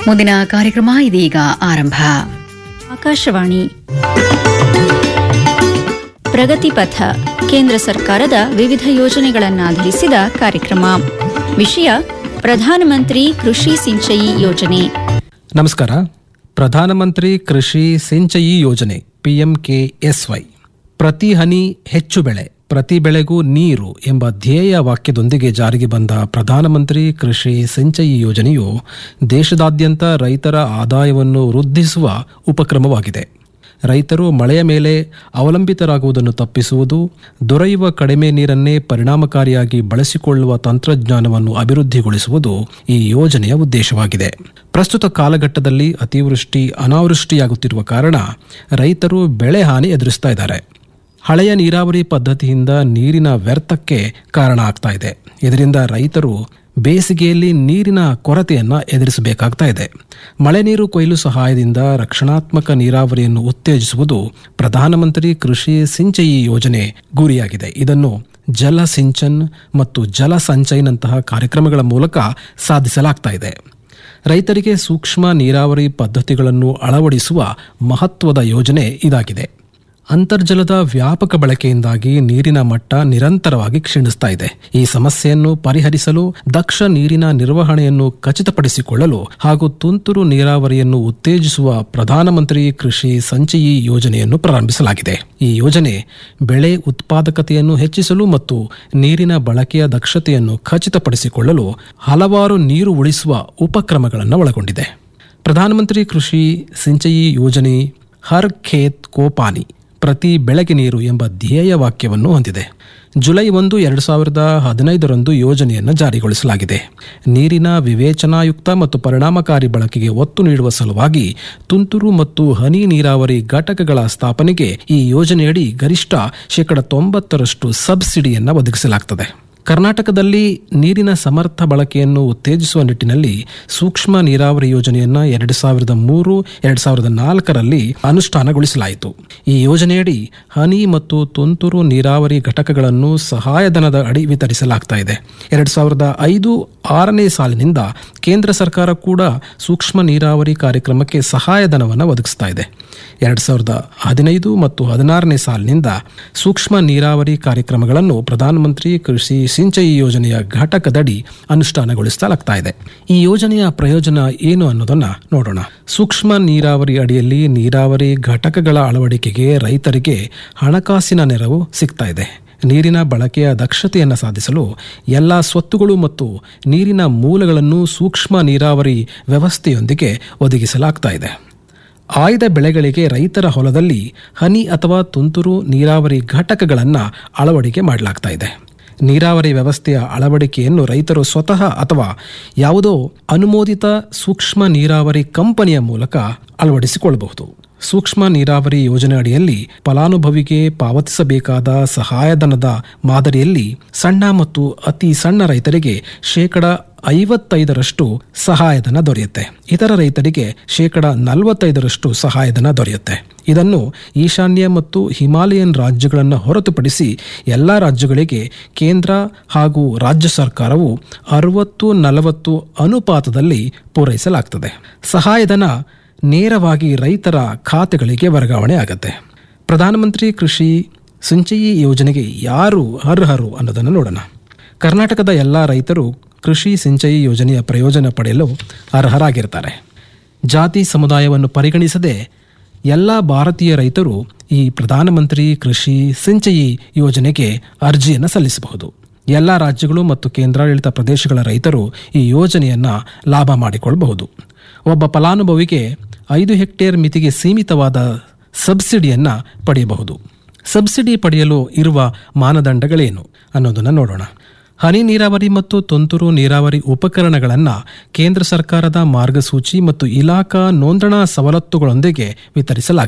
ಮುಂದಿನ ಕಾರ್ಯಕ್ರಮ ಇದೀಗ ಆರಂಭ ಆಕಾಶವಾಣಿ ಪ್ರಗತಿ ಪಥ ಕೇಂದ್ರ ಸರ್ಕಾರದ ವಿವಿಧ ಯೋಜನೆಗಳನ್ನಾಧರಿಸಿದ ಕಾರ್ಯಕ್ರಮ ವಿಷಯ ಪ್ರಧಾನಮಂತ್ರಿ ಕೃಷಿ ಸಿಂಚಯಿ ಯೋಜನೆ ನಮಸ್ಕಾರ ಪ್ರಧಾನಮಂತ್ರಿ ಕೃಷಿ ಸಿಂಚಯಿ ಯೋಜನೆ ಪಿಎಂಕೆಎಸ್ವೈ ಪ್ರತಿ ಹನಿ ಹೆಚ್ಚು ಬೆಳೆ ಪ್ರತಿ ಬೆಳೆಗೂ ನೀರು ಎಂಬ ಧ್ಯೇಯ ವಾಕ್ಯದೊಂದಿಗೆ ಜಾರಿಗೆ ಬಂದ ಪ್ರಧಾನಮಂತ್ರಿ ಕೃಷಿ ಸಿಂಚಯಿ ಯೋಜನೆಯು ದೇಶದಾದ್ಯಂತ ರೈತರ ಆದಾಯವನ್ನು ವೃದ್ಧಿಸುವ ಉಪಕ್ರಮವಾಗಿದೆ ರೈತರು ಮಳೆಯ ಮೇಲೆ ಅವಲಂಬಿತರಾಗುವುದನ್ನು ತಪ್ಪಿಸುವುದು ದೊರೆಯುವ ಕಡಿಮೆ ನೀರನ್ನೇ ಪರಿಣಾಮಕಾರಿಯಾಗಿ ಬಳಸಿಕೊಳ್ಳುವ ತಂತ್ರಜ್ಞಾನವನ್ನು ಅಭಿವೃದ್ಧಿಗೊಳಿಸುವುದು ಈ ಯೋಜನೆಯ ಉದ್ದೇಶವಾಗಿದೆ ಪ್ರಸ್ತುತ ಕಾಲಘಟ್ಟದಲ್ಲಿ ಅತಿವೃಷ್ಟಿ ಅನಾವೃಷ್ಟಿಯಾಗುತ್ತಿರುವ ಕಾರಣ ರೈತರು ಬೆಳೆ ಹಾನಿ ಎದುರಿಸ್ತಾ ಇದ್ದಾರೆ ಹಳೆಯ ನೀರಾವರಿ ಪದ್ಧತಿಯಿಂದ ನೀರಿನ ವ್ಯರ್ಥಕ್ಕೆ ಕಾರಣ ಆಗ್ತಾ ಇದೆ ಇದರಿಂದ ರೈತರು ಬೇಸಿಗೆಯಲ್ಲಿ ನೀರಿನ ಕೊರತೆಯನ್ನು ಎದುರಿಸಬೇಕಾಗ್ತಾ ಇದೆ ಮಳೆ ನೀರು ಕೊಯ್ಲು ಸಹಾಯದಿಂದ ರಕ್ಷಣಾತ್ಮಕ ನೀರಾವರಿಯನ್ನು ಉತ್ತೇಜಿಸುವುದು ಪ್ರಧಾನಮಂತ್ರಿ ಕೃಷಿ ಸಿಂಚಯಿ ಯೋಜನೆ ಗುರಿಯಾಗಿದೆ ಇದನ್ನು ಜಲ ಸಿಂಚನ್ ಮತ್ತು ಜಲ ಸಂಚಯನಂತಹ ಕಾರ್ಯಕ್ರಮಗಳ ಮೂಲಕ ಸಾಧಿಸಲಾಗ್ತಾ ಇದೆ ರೈತರಿಗೆ ಸೂಕ್ಷ್ಮ ನೀರಾವರಿ ಪದ್ಧತಿಗಳನ್ನು ಅಳವಡಿಸುವ ಮಹತ್ವದ ಯೋಜನೆ ಇದಾಗಿದೆ ಅಂತರ್ಜಲದ ವ್ಯಾಪಕ ಬಳಕೆಯಿಂದಾಗಿ ನೀರಿನ ಮಟ್ಟ ನಿರಂತರವಾಗಿ ಕ್ಷೀಣಿಸ್ತಾ ಇದೆ ಈ ಸಮಸ್ಯೆಯನ್ನು ಪರಿಹರಿಸಲು ದಕ್ಷ ನೀರಿನ ನಿರ್ವಹಣೆಯನ್ನು ಖಚಿತಪಡಿಸಿಕೊಳ್ಳಲು ಹಾಗೂ ತುಂತುರು ನೀರಾವರಿಯನ್ನು ಉತ್ತೇಜಿಸುವ ಪ್ರಧಾನಮಂತ್ರಿ ಕೃಷಿ ಸಂಚಯಿ ಯೋಜನೆಯನ್ನು ಪ್ರಾರಂಭಿಸಲಾಗಿದೆ ಈ ಯೋಜನೆ ಬೆಳೆ ಉತ್ಪಾದಕತೆಯನ್ನು ಹೆಚ್ಚಿಸಲು ಮತ್ತು ನೀರಿನ ಬಳಕೆಯ ದಕ್ಷತೆಯನ್ನು ಖಚಿತಪಡಿಸಿಕೊಳ್ಳಲು ಹಲವಾರು ನೀರು ಉಳಿಸುವ ಉಪಕ್ರಮಗಳನ್ನು ಒಳಗೊಂಡಿದೆ ಪ್ರಧಾನಮಂತ್ರಿ ಕೃಷಿ ಸಿಂಚಯಿ ಯೋಜನೆ ಹರ್ ಖೇತ್ ಕೋಪಾನಿ ಪ್ರತಿ ಬೆಳೆಗೆ ನೀರು ಎಂಬ ಧ್ಯೇಯ ವಾಕ್ಯವನ್ನು ಹೊಂದಿದೆ ಜುಲೈ ಒಂದು ಎರಡು ಸಾವಿರದ ಹದಿನೈದರಂದು ಯೋಜನೆಯನ್ನು ಜಾರಿಗೊಳಿಸಲಾಗಿದೆ ನೀರಿನ ವಿವೇಚನಾಯುಕ್ತ ಮತ್ತು ಪರಿಣಾಮಕಾರಿ ಬಳಕೆಗೆ ಒತ್ತು ನೀಡುವ ಸಲುವಾಗಿ ತುಂತುರು ಮತ್ತು ಹನಿ ನೀರಾವರಿ ಘಟಕಗಳ ಸ್ಥಾಪನೆಗೆ ಈ ಯೋಜನೆಯಡಿ ಗರಿಷ್ಠ ಶೇಕಡ ತೊಂಬತ್ತರಷ್ಟು ಸಬ್ಸಿಡಿಯನ್ನು ಒದಗಿಸಲಾಗುತ್ತದೆ ಕರ್ನಾಟಕದಲ್ಲಿ ನೀರಿನ ಸಮರ್ಥ ಬಳಕೆಯನ್ನು ಉತ್ತೇಜಿಸುವ ನಿಟ್ಟಿನಲ್ಲಿ ಸೂಕ್ಷ್ಮ ನೀರಾವರಿ ಯೋಜನೆಯನ್ನು ಎರಡು ಸಾವಿರದ ಮೂರು ಎರಡು ಸಾವಿರದ ನಾಲ್ಕರಲ್ಲಿ ಅನುಷ್ಠಾನಗೊಳಿಸಲಾಯಿತು ಈ ಯೋಜನೆಯಡಿ ಹನಿ ಮತ್ತು ತುಂತುರು ನೀರಾವರಿ ಘಟಕಗಳನ್ನು ಸಹಾಯಧನದ ಅಡಿ ವಿತರಿಸಲಾಗ್ತಾ ಇದೆ ಎರಡು ಸಾವಿರದ ಐದು ಆರನೇ ಸಾಲಿನಿಂದ ಕೇಂದ್ರ ಸರ್ಕಾರ ಕೂಡ ಸೂಕ್ಷ್ಮ ನೀರಾವರಿ ಕಾರ್ಯಕ್ರಮಕ್ಕೆ ಸಹಾಯಧನವನ್ನು ಒದಗಿಸ್ತಾ ಇದೆ ಎರಡು ಸಾವಿರದ ಹದಿನೈದು ಮತ್ತು ಹದಿನಾರನೇ ಸಾಲಿನಿಂದ ಸೂಕ್ಷ್ಮ ನೀರಾವರಿ ಕಾರ್ಯಕ್ರಮಗಳನ್ನು ಪ್ರಧಾನಮಂತ್ರಿ ಕೃಷಿ ಸಿಂಚಯಿ ಯೋಜನೆಯ ಘಟಕದಡಿ ಅನುಷ್ಠಾನಗೊಳಿಸಲಾಗ್ತಾ ಇದೆ ಈ ಯೋಜನೆಯ ಪ್ರಯೋಜನ ಏನು ಅನ್ನೋದನ್ನ ನೋಡೋಣ ಸೂಕ್ಷ್ಮ ನೀರಾವರಿ ಅಡಿಯಲ್ಲಿ ನೀರಾವರಿ ಘಟಕಗಳ ಅಳವಡಿಕೆಗೆ ರೈತರಿಗೆ ಹಣಕಾಸಿನ ನೆರವು ಸಿಗ್ತಾ ಇದೆ ನೀರಿನ ಬಳಕೆಯ ದಕ್ಷತೆಯನ್ನು ಸಾಧಿಸಲು ಎಲ್ಲ ಸ್ವತ್ತುಗಳು ಮತ್ತು ನೀರಿನ ಮೂಲಗಳನ್ನು ಸೂಕ್ಷ್ಮ ನೀರಾವರಿ ವ್ಯವಸ್ಥೆಯೊಂದಿಗೆ ಒದಗಿಸಲಾಗ್ತಾ ಇದೆ ಆಯ್ದ ಬೆಳೆಗಳಿಗೆ ರೈತರ ಹೊಲದಲ್ಲಿ ಹನಿ ಅಥವಾ ತುಂತುರು ನೀರಾವರಿ ಘಟಕಗಳನ್ನು ಅಳವಡಿಕೆ ಮಾಡಲಾಗ್ತಾ ಇದೆ ನೀರಾವರಿ ವ್ಯವಸ್ಥೆಯ ಅಳವಡಿಕೆಯನ್ನು ರೈತರು ಸ್ವತಃ ಅಥವಾ ಯಾವುದೋ ಅನುಮೋದಿತ ಸೂಕ್ಷ್ಮ ನೀರಾವರಿ ಕಂಪನಿಯ ಮೂಲಕ ಅಳವಡಿಸಿಕೊಳ್ಳಬಹುದು ಸೂಕ್ಷ್ಮ ನೀರಾವರಿ ಯೋಜನೆ ಅಡಿಯಲ್ಲಿ ಫಲಾನುಭವಿಗೆ ಪಾವತಿಸಬೇಕಾದ ಸಹಾಯಧನದ ಮಾದರಿಯಲ್ಲಿ ಸಣ್ಣ ಮತ್ತು ಅತಿ ಸಣ್ಣ ರೈತರಿಗೆ ಶೇಕಡ ಐವತ್ತೈದರಷ್ಟು ಸಹಾಯಧನ ದೊರೆಯುತ್ತೆ ಇತರ ರೈತರಿಗೆ ಶೇಕಡ ನಲವತ್ತೈದರಷ್ಟು ಸಹಾಯಧನ ದೊರೆಯುತ್ತೆ ಇದನ್ನು ಈಶಾನ್ಯ ಮತ್ತು ಹಿಮಾಲಯನ್ ರಾಜ್ಯಗಳನ್ನು ಹೊರತುಪಡಿಸಿ ಎಲ್ಲ ರಾಜ್ಯಗಳಿಗೆ ಕೇಂದ್ರ ಹಾಗೂ ರಾಜ್ಯ ಸರ್ಕಾರವು ಅರವತ್ತು ನಲವತ್ತು ಅನುಪಾತದಲ್ಲಿ ಪೂರೈಸಲಾಗ್ತದೆ ಸಹಾಯಧನ ನೇರವಾಗಿ ರೈತರ ಖಾತೆಗಳಿಗೆ ವರ್ಗಾವಣೆ ಆಗುತ್ತೆ ಪ್ರಧಾನಮಂತ್ರಿ ಕೃಷಿ ಸಿಂಚಯಿ ಯೋಜನೆಗೆ ಯಾರು ಅರ್ಹರು ಅನ್ನೋದನ್ನು ನೋಡೋಣ ಕರ್ನಾಟಕದ ಎಲ್ಲ ರೈತರು ಕೃಷಿ ಸಿಂಚಯಿ ಯೋಜನೆಯ ಪ್ರಯೋಜನ ಪಡೆಯಲು ಅರ್ಹರಾಗಿರ್ತಾರೆ ಜಾತಿ ಸಮುದಾಯವನ್ನು ಪರಿಗಣಿಸದೆ ಎಲ್ಲ ಭಾರತೀಯ ರೈತರು ಈ ಪ್ರಧಾನಮಂತ್ರಿ ಕೃಷಿ ಸಿಂಚಯಿ ಯೋಜನೆಗೆ ಅರ್ಜಿಯನ್ನು ಸಲ್ಲಿಸಬಹುದು ಎಲ್ಲ ರಾಜ್ಯಗಳು ಮತ್ತು ಕೇಂದ್ರಾಡಳಿತ ಪ್ರದೇಶಗಳ ರೈತರು ಈ ಯೋಜನೆಯನ್ನು ಲಾಭ ಮಾಡಿಕೊಳ್ಳಬಹುದು ಒಬ್ಬ ಫಲಾನುಭವಿಗೆ ಐದು ಹೆಕ್ಟೇರ್ ಮಿತಿಗೆ ಸೀಮಿತವಾದ ಸಬ್ಸಿಡಿಯನ್ನು ಪಡೆಯಬಹುದು ಸಬ್ಸಿಡಿ ಪಡೆಯಲು ಇರುವ ಮಾನದಂಡಗಳೇನು ಅನ್ನೋದನ್ನು ನೋಡೋಣ ಹನಿ ನೀರಾವರಿ ಮತ್ತು ತುಂತುರು ನೀರಾವರಿ ಉಪಕರಣಗಳನ್ನು ಕೇಂದ್ರ ಸರ್ಕಾರದ ಮಾರ್ಗಸೂಚಿ ಮತ್ತು ಇಲಾಖಾ ನೋಂದಣಾ ಸವಲತ್ತುಗಳೊಂದಿಗೆ ವಿತರಿಸಲಾಗಿದೆ